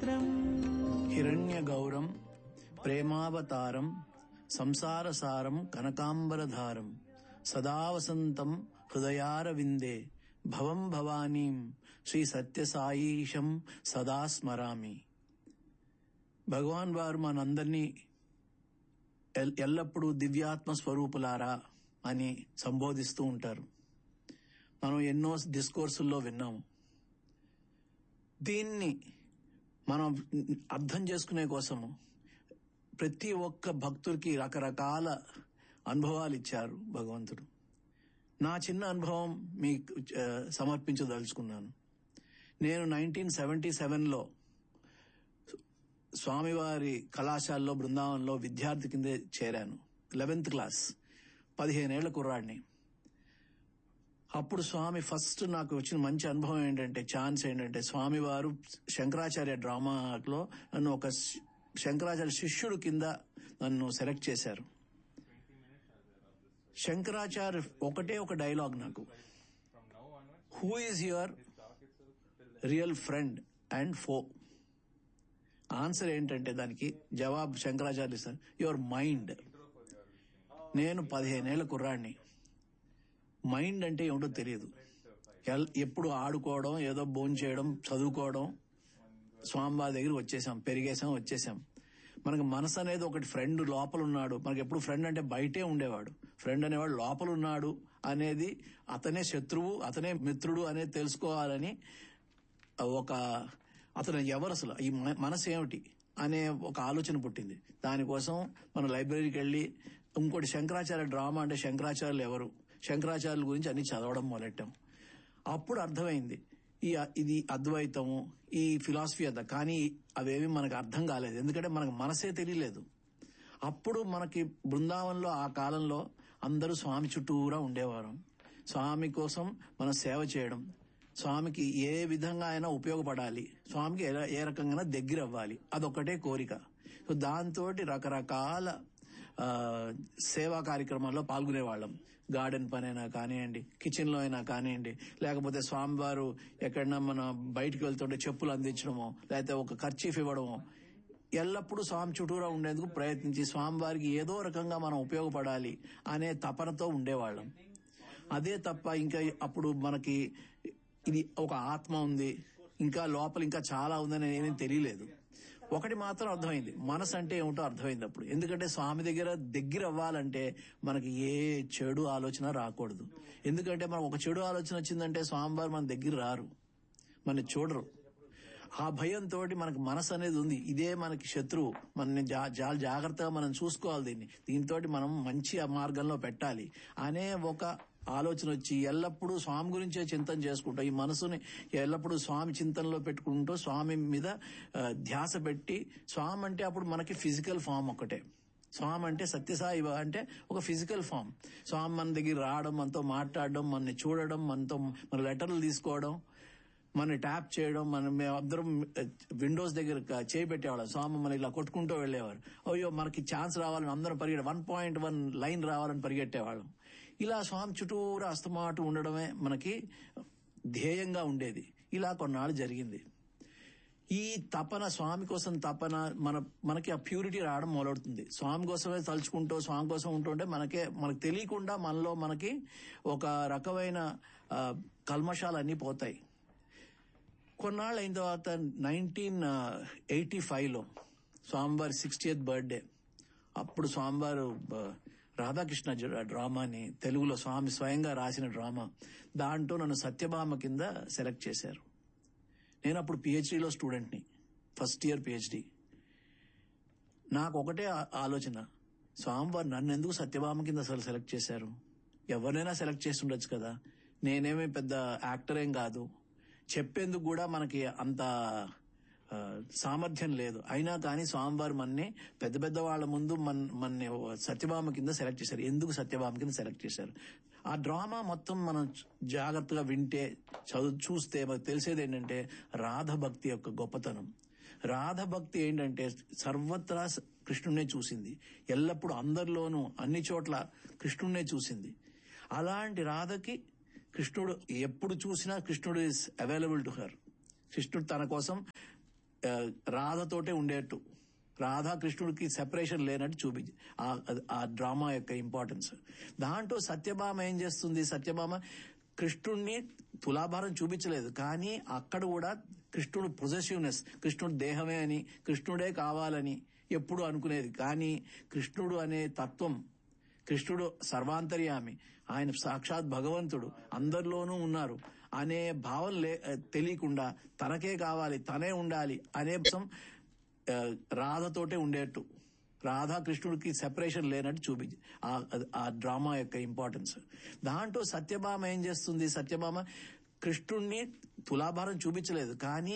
స్తోత్రం హిరణ్య గౌరం ప్రేమావతారం సంసారసారం కనకాంబరధారం సదా వసంతం హృదయారవిందే భవం భవానీం శ్రీ సత్యసాయీశం సదా స్మరామి భగవాన్ వారు మనందరినీ ఎల్- ఎల్లప్పుడూ దివ్యాత్మ స్వరూపులారా అని సంబోధిస్తూ ఉంటారు మనం ఎన్నో డిస్కోర్సుల్లో విన్నాము దీన్ని మనం అర్థం చేసుకునే కోసము ప్రతి ఒక్క భక్తుడికి రకరకాల అనుభవాలు ఇచ్చారు భగవంతుడు నా చిన్న అనుభవం మీకు ఆ, సమర్పించదలుచుకున్నాను నేను నైన్టీన్ సెవెంటీ సెవెన్లో స్వామివారి కళాశాలలో బృందావనంలో విద్యార్థి కింద చేరాను లెవెన్త్ క్లాస్ పదిహేనేళ్ల కుర్రాడిని అప్పుడు స్వామి ఫస్ట్ నాకు వచ్చిన మంచి అనుభవం ఏంటంటే ఛాన్స్ ఏంటంటే స్వామి వారు శంకరాచార్య డ్రామాలో నన్ను ఒక శి- శంకరాచార్య శిష్యుడు కింద నన్ను సెలెక్ట్ చేశారు శంకరాచార్య ఒకటే ఒక డైలాగ్ నాకు who is your real friend and for answer ఏంటంటే దానికి జవాబు శంకరాచార్య సార్ యువర్ మైండ్ నేను పదిహేనేళ్ల కుర్రాడిని మైండ్ అంటే ఏమిటో తెలియదు ఎల్- ఎప్పుడు ఆడుకోవడం ఏదో భోజనం చేయడం చదువుకోవడం స్వామివారి దగ్గర వచ్చేసాం పెరిగేసాం వచ్చేసాం మనకు మనసు అనేది ఒకటి ఫ్రెండ్ లోపల ఉన్నాడు మనకి ఎప్పుడు ఫ్రెండ్ అంటే బయటే ఉండేవాడు ఫ్రెండ్ అనేవాడు లోపల ఉన్నాడు అనేది అతనే శత్రువు అతనే మిత్రుడు అనేది తెలుసుకోవాలని ఒక అతను ఎవరు అసలు ఈ మ- మనసు ఏమిటి అనే ఒక ఆలోచన పుట్టింది దానికోసం మనం లైబ్రరీకి వెళ్ళి ఇంకోటి శంకరాచార్య డ్రామా అంటే శంకరాచార్యులు ఎవరు శంకరాచార్యుల గురించి అన్ని చదవడం మొదలెట్టాం అప్పుడు అర్థమైంది ఈ ఇది అద్వైతము ఈ ఫిలాసఫీ అంతా కానీ అవేమి మనకు అర్థం కాలేదు ఎందుకంటే మనకు మనసే తెలియలేదు అప్పుడు మనకి బృందావనంలో ఆ కాలంలో అందరూ స్వామి చుట్టూరా ఉండేవారు స్వామి కోసం మనం సేవ చేయడం స్వామికి ఏ విధంగా అయినా ఉపయోగపడాలి స్వామికి ఏ- ఏ రకంగా దగ్గర అవ్వాలి అదొక్కటే కోరిక సో దాంతో రకరకాల ఆ, సేవా కార్యక్రమాల్లో పాల్గొనేవాళ్ళం గార్డెన్ పనైనా కానివ్వండి కిచెన్ లో అయినా కానివ్వండి లేకపోతే స్వామివారు ఎక్కడన్నా మన బయటికి వెళ్తుంటే చెప్పులు అందించడమో లేకపోతే ఒక ఖర్చీఫ్ ఇవ్వడమో ఎల్లప్పుడూ స్వామి చుట్టూరా ఉండేందుకు ప్రయత్నించి స్వామివారికి ఏదో రకంగా మనం ఉపయోగపడాలి అనే తపనతో ఉండేవాళ్ళం అదే తప్ప ఇంకా అప్పుడు మనకి ఇది ఒక ఆత్మ ఉంది ఇంకా లోపల ఇంకా చాలా ఉందని ఏమీ తెలియలేదు ఒకటి మాత్రం అర్థమైంది మనసు అంటే ఏమిటో అర్థమైంది అప్పుడు ఎందుకంటే స్వామి దగ్గర దగ్గర అవ్వాలంటే మనకి ఏ చెడు ఆలోచన రాకూడదు ఎందుకంటే మనకు ఒక చెడు ఆలోచన వచ్చిందంటే స్వామివారు మన దగ్గర రారు మన చూడరు ఆ భయంతో మనకు మనసు అనేది ఉంది ఇదే మనకి శత్రువు మన చాలా జాగ్రత్తగా మనం చూసుకోవాలి దీన్ని దీంతో మనం మంచి ఆ మార్గంలో పెట్టాలి అనే ఒక ఆలోచన వచ్చి ఎల్లప్పుడూ స్వామి గురించే చింతన చేసుకుంటూ ఈ మనసుని ఎల్లప్పుడూ స్వామి చింతనలో పెట్టుకుంటూ స్వామి మీద ఆ, ధ్యాస పెట్టి స్వామి అంటే అప్పుడు మనకి ఫిజికల్ ఫామ్ ఒకటే స్వామి అంటే సత్యసాయి బాబా అంటే ఒక ఫిజికల్ ఫామ్ స్వామి మన దగ్గర రావడం మనతో మాట్లాడడం మనని చూడడం మనతో మన లెటర్లు తీసుకోవడం మన ట్యాప్ చేయడం మనం మేమందరం విండోస్ దగ్గర క- చేయి పెట్టేవాళ్ళం స్వామి మన ఇలా కొట్టుకుంటూ వెళ్ళేవారు అయ్యో మనకి ఛాన్స్ రావాలని అందరం పరిగెట్ వన్ పాయింట్ వన్ లైన్ రావాలని పరిగెట్టేవాళ్ళం ఇలా స్వామి చుట్టూరా అస్తమాటు ఉండడమే మనకి ధ్యేయంగా ఉండేది ఇలా కొన్నాళ్ళు జరిగింది ఈ తపన స్వామి కోసం తపన మన మనకి ఆ ప్యూరిటీ రావడం మొదలవుతుంది స్వామి కోసమే తలుచుకుంటూ స్వామి కోసం ఉంటుంటే మనకే మనకు తెలియకుండా మనలో మనకి ఒక రకమైన ఆ, కల్మషాలన్నీ పోతాయి కొన్నాళ్ళు అయిన తర్వాత నైన్టీన్ ఎయిటీ ఫైవ్లో స్వామివారి సిక్స్టీయత్ బర్త్డే అప్పుడు స్వామివారు ఆ, రాధాకృష్ణ జ- డ్రామాని తెలుగులో స్వామి స్వయంగా రాసిన డ్రామా దాంట్లో నన్ను సత్యభామ కింద సెలెక్ట్ చేశారు నేను అప్పుడు పిహెచ్డిలో స్టూడెంట్ని ఫస్ట్ ఇయర్ పిహెచ్డి నాకు ఒకటే ఆ- ఆలోచన స్వామివారు నన్ను ఎందుకు సత్యభామ కింద అసలు సెలెక్ట్ చేశారు ఎవరినైనా సెలెక్ట్ చేసి ఉండొచ్చు కదా నేనేమి పెద్ద యాక్టర్ ఏం కాదు చెప్పేందుకు కూడా మనకి అంత ఆ, సామర్థ్యం లేదు అయినా కానీ స్వామివారు మన్ని పెద్ద పెద్ద వాళ్ళ ముందు మన మన్ని సత్యభామ కింద సెలెక్ట్ చేశారు ఎందుకు సత్యభామ కింద సెలెక్ట్ చేశారు ఆ డ్రామా మొత్తం మనం జాగ్రత్తగా వింటే చదువు చూస్తే మనకు తెలిసేది ఏంటంటే రాధ భక్తి యొక్క గొప్పతనం రాధ భక్తి ఏంటంటే సర్వత్రా కృష్ణుడినే చూసింది ఎల్లప్పుడూ అందరిలోనూ అన్ని చోట్ల కృష్ణుడినే చూసింది అలాంటి రాధకి కృష్ణుడు ఎప్పుడు చూసినా కృష్ణుడు ఇస్ అవైలబుల్ టు హర్ కృష్ణుడు తన కోసం ఆ, రాధతోటే ఉండేట్టు రాధా కృష్ణుడికి సెపరేషన్ లేనట్టు చూపించి ఆ- ఆ డ్రామా యొక్క ఇంపార్టెన్స్ దాంట్లో సత్యభామ ఏం చేస్తుంది సత్యభామ కృష్ణుడిని తులాభారం చూపించలేదు కానీ అక్కడ కూడా కృష్ణుడు పొజెసివ్నెస్ కృష్ణుడు దేహమే అని కృష్ణుడే కావాలని ఎప్పుడు అనుకునేది కానీ కృష్ణుడు అనే తత్వం కృష్ణుడు సర్వాంతర్యామి ఆయన సాక్షాత్ భగవంతుడు అందరిలోనూ ఉన్నారు అనే భావం లే తెలియకుండా తనకే కావాలి తనే ఉండాలి అనే అంశం, ఆ, రాధతోటే ఉండేట్టు రాధా కృష్ణుడికి సెపరేషన్ లేనట్టు చూపించి ఆ- ఆ డ్రామా యొక్క ఇంపార్టెన్స్ దాంట్లో సత్యభామ ఏం చేస్తుంది సత్యభామ కృష్ణుడిని తులాభారం చూపించలేదు కానీ